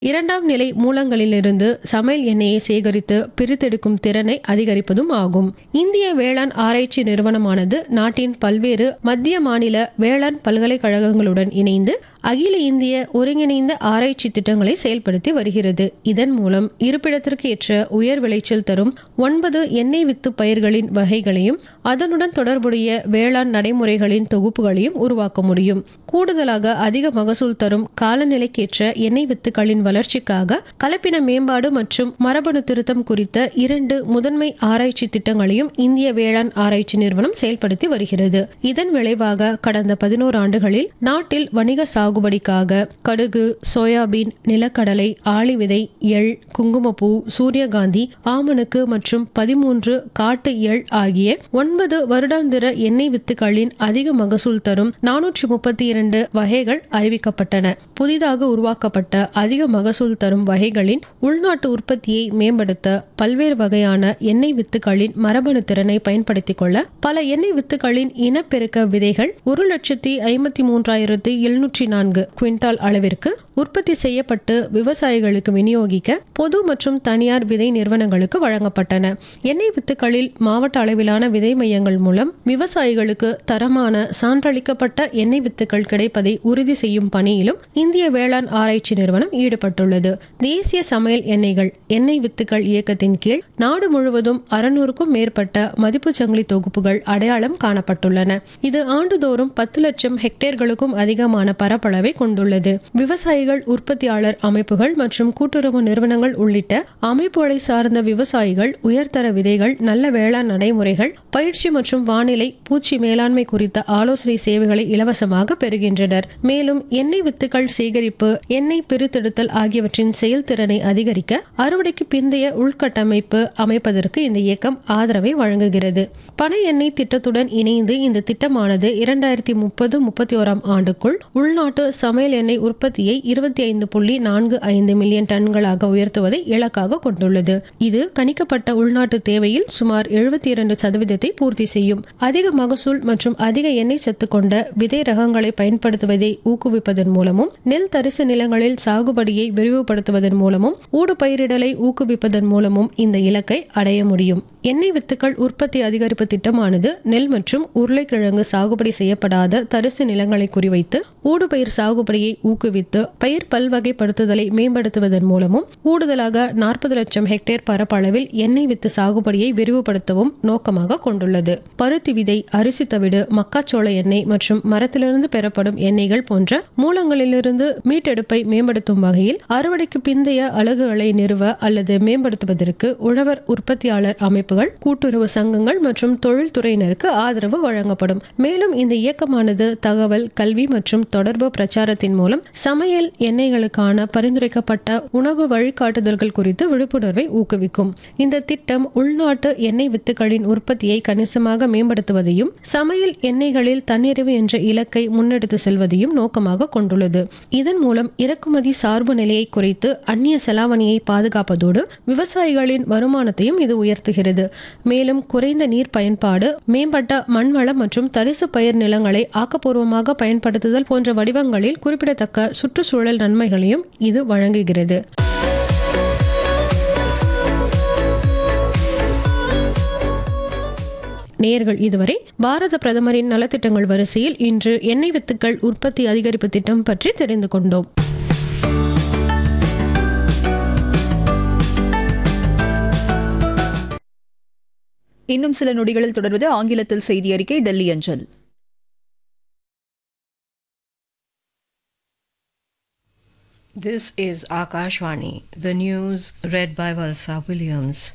இரண்டாம் நிலை மூலங்களிலிருந்து சமையல் எண்ணெயை சேகரித்து பிரித்தெடுக்கும் திறனை அதிகரிப்பதும் ஆகும் இந்திய வேளாண் ஆராய்ச்சி நிறுவனமானது நாட்டின் பல்வேறு மத்திய மாநில வேளாண் பல்கலைக்கழகங்களுடன் இணைந்து அகில இந்திய ஒருங்கிணைந்த ஆராய்ச்சி திட்டங்களை செயல்படுத்தி வருகிறது இதன் மூலம் இருப்பிடத்திற்கு ஏற்ற உயர் விளைச்சல் தரும் ஒன்பது எண்ணெய் வித்து பயிர்களின் வகைகளையும் அதனுடன் தொடர்புடைய வேளாண் நடைமுறைகளின் தொகுப்புகளையும் உருவாக்க முடியும் கூடுதலாக அதிக மகசூல் தரும் காலநிலைக்கேற்ற எண்ணெய் வித்துக்களின் வளர்ச்சிக்காக கலப்பின மேம்பாடு மற்றும் மரபணு திருத்தம் குறித்த இரண்டு முதன்மை ஆராய்ச்சி திட்டங்களையும் இந்திய வேளாண் ஆராய்ச்சி நிறுவனம் செயல்படுத்தி வருகிறது இதன் விளைவாக கடந்த பதினோரு ஆண்டுகளில் நாட்டில் வணிக சாகுபடிக்காக கடுகு சோயாபீன் நிலக்கடலை ஆளி விதை எள் குங்குமப்பூ சூரியகாந்தி ஆமணுக்கு மற்றும் பதிமூன்று காட்டு எள் ஆகிய ஒன்பது வருடாந்திர எண்ணெய் வித்துக்களின் அதிக மகசூல் தரும் நானூற்றி முப்பத்தி இரண்டு வகைகள் அறிவிக்கப்பட்டன புதிதாக உருவாக்கப்பட்ட அதிக மகசூல் தரும் வகைகளின் உள்நாட்டு உற்பத்தியை மேம்படுத்த பல்வேறு வகையான எண்ணெய் வித்துக்களின் மரபணு திறனை பயன்படுத்திக் கொள்ள பல எண்ணெய் வித்துக்களின் இனப்பெருக்க விதைகள் ஒரு லட்சத்தி ஐம்பத்தி மூன்றாயிரத்தி எழுநூற்றி நான்கு குவிண்டால் அளவிற்கு உற்பத்தி செய்யப்பட்டு விவசாயிகளுக்கு விநியோகிக்க பொது மற்றும் தனியார் விதை நிறுவனங்களுக்கு வழங்கப்பட்டன எண்ணெய் வித்துக்களில் மாவட்ட அளவிலான விதை மையங்கள் மூலம் விவசாயிகளுக்கு தரமான சான்றளிக்கப்பட்ட எண்ணெய் வித்துக்கள் கிடைப்பதை உறுதி செய்யும் பணியிலும் இந்திய வேளாண் ஆராய்ச்சி நிறுவனம் ஈடுபட்டுள்ளது தேசிய சமையல் எண்ணெய்கள் எண்ணெய் வித்துக்கள் இயக்கத்தின் கீழ் நாடு முழுவதும் அறுநூறுக்கும் மேற்பட்ட மதிப்புச் சங்கிலி தொகுப்புகள் அடையாளம் காணப்பட்டுள்ளன இது ஆண்டுதோறும் பத்து லட்சம் ஹெக்டேர்களுக்கும் அதிகமான பரப்பளவை கொண்டுள்ளது விவசாயிகள் உற்பத்தியாளர் அமைப்புகள் மற்றும் கூட்டுறவு நிறுவனங்கள் உள்ளிட்ட அமைப்புகளை சார்ந்த விவசாயிகள் உயர்தர விதைகள் நல்ல வேளாண் நடைமுறைகள் பயிற்சி மற்றும் வானிலை பூச்சி மேலாண்மை குறித்த ஆலோசனை சேவைகளை இலவசமாக பெறுகின்றனர் மேலும் எண்ணெய் வித்துக்கள் சேகரிப்பு எண்ணெய் பிரித்தெடுத்தல் ஆகியவற்றின் செயல்திறனை அதிகரிக்க அறுவடைக்கு பிந்தைய உள்கட்டமைப்பு அமைப்பதற்கு இந்த இயக்கம் ஆதரவை வழங்குகிறது பனை எண்ணெய் திட்டத்துடன் இணைந்து இந்த திட்டமானது இரண்டாயிரத்தி முப்பது முப்பத்தி ஓராம் ஆண்டுக்குள் உள்நாட்டு சமையல் எண்ணெய் உற்பத்தியை இருபத்தி ஐந்து புள்ளி நான்கு ஐந்து மில்லியன் டன்களாக உயர்த்துவதை இலக்காக கொண்டுள்ளது இது கணிக்கப்பட்ட உள்நாட்டு தேவையில் சுமார் எழுபத்தி இரண்டு சதவீதத்தை பூர்த்தி செய்யும் அதிக மகசூல் மற்றும் அதிக எண்ணெய் சத்து கொண்ட விதை ரகங்களை பயன்படுத்துவதை ஊக்குவிப்பதன் மூலமும் நெல் தரிசு நிலங்களில் சாகுபடியை விரிவுபடுத்துவதன் மூலமும் ஊடு பயிரிடலை ஊக்குவிப்பதன் மூலமும் இந்த இலக்கை அடைய முடியும் எண்ணெய் வித்துக்கள் உற்பத்தி அதிகரிப்பு திட்டமானது நெல் மற்றும் உருளைக்கிழங்கு சாகுபடி செய்யப்படாத தரிசு நிலங்களை குறிவைத்து ஊடுபயிர் சாகுபடியை ஊக்குவித்து பயிர் பல்வகைப்படுத்துதலை மேம்படுத்துவதன் மூலமும் கூடுதலாக நாற்பது லட்சம் ஹெக்டேர் பரப்பளவில் எண்ணெய் வித்து சாகுபடியை விரிவுபடுத்தவும் நோக்கமாக கொண்டுள்ளது பருத்தி விதை அரிசி தவிடு மக்காச்சோள எண்ணெய் மற்றும் மரத்திலிருந்து பெறப்படும் எண்ணெய்கள் போன்ற மூலங்களிலிருந்து மீட்டெடுப்பை மேம்படுத்தும் வகையில் அறுவடைக்கு பிந்தைய அலகுகளை நிறுவ அல்லது மேம்படுத்துவதற்கு உழவர் உற்பத்தியாளர் அமைப்புகள் கூட்டுறவு சங்கங்கள் மற்றும் தொழில்துறையினருக்கு ஆதரவு வழங்கப்படும் மேலும் இந்த இயக்கமானது தகவல் கல்வி மற்றும் தொடர்பு பிரச்சாரத்தின் மூலம் சமையல் எண்ணெய்களுக்கான பரிந்துரைக்கப்பட்ட உணவு வழிகாட்டுதல்கள் குறித்து விழிப்புணர்வை ஊக்குவிக்கும் இந்த திட்டம் உள்நாட்டு எண்ணெய் வித்துக்களின் உற்பத்தியை கணிசமாக மேம்படுத்துவதையும் சமையல் எண்ணெய்களில் தன்னிறைவு என்ற இலக்கை முன்னெடுத்து செல்வதையும் நோக்கமாக கொண்டுள்ளது இதன் மூலம் இறக்குமதி சார்பு நிலையை குறைத்து அந்நிய செலாவணியை பாதுகாப்பதோடு விவசாயிகளின் வருமானத்தையும் இது உயர்த்துகிறது மேலும் குறைந்த நீர் பயன்பாடு மேம்பட்ட மண்வளம் மற்றும் தரிசு பயிர் நிலங்களை ஆக்கப்பூர்வமாக பயன்படுத்துதல் போன்ற வடிவங்களில் குறிப்பிடத்தக்க சுற்றுச்சூழல் நன்மைகளையும் இது வழங்குகிறது நேயர்கள் இதுவரை பாரத பிரதமரின் நலத்திட்டங்கள் வரிசையில் இன்று எண்ணெய் வித்துக்கள் உற்பத்தி அதிகரிப்பு திட்டம் பற்றி தெரிந்து கொண்டோம் இன்னும் சில நொடிகளில் தொடர்வது ஆங்கிலத்தில் செய்தி அறிக்கை டெல்லி அஞ்சல் This is Akashvani, the news read by Valsa Williams.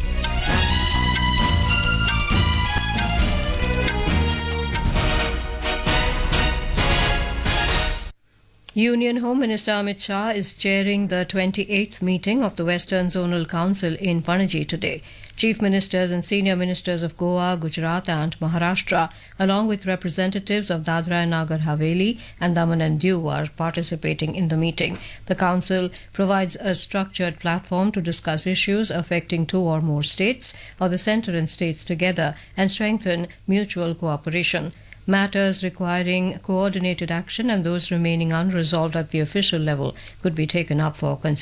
Union Home Minister Amit Shah is chairing the 28th meeting of the Western Zonal Council in Panaji today. Chief ministers and senior ministers of Goa, Gujarat, and Maharashtra, along with representatives of Dadra and Nagar Haveli and Daman and Diu, are participating in the meeting. The council provides a structured platform to discuss issues affecting two or more states or the centre and states together and strengthen mutual cooperation. Matters requiring coordinated action and those remaining unresolved at the official level could be taken up for consideration.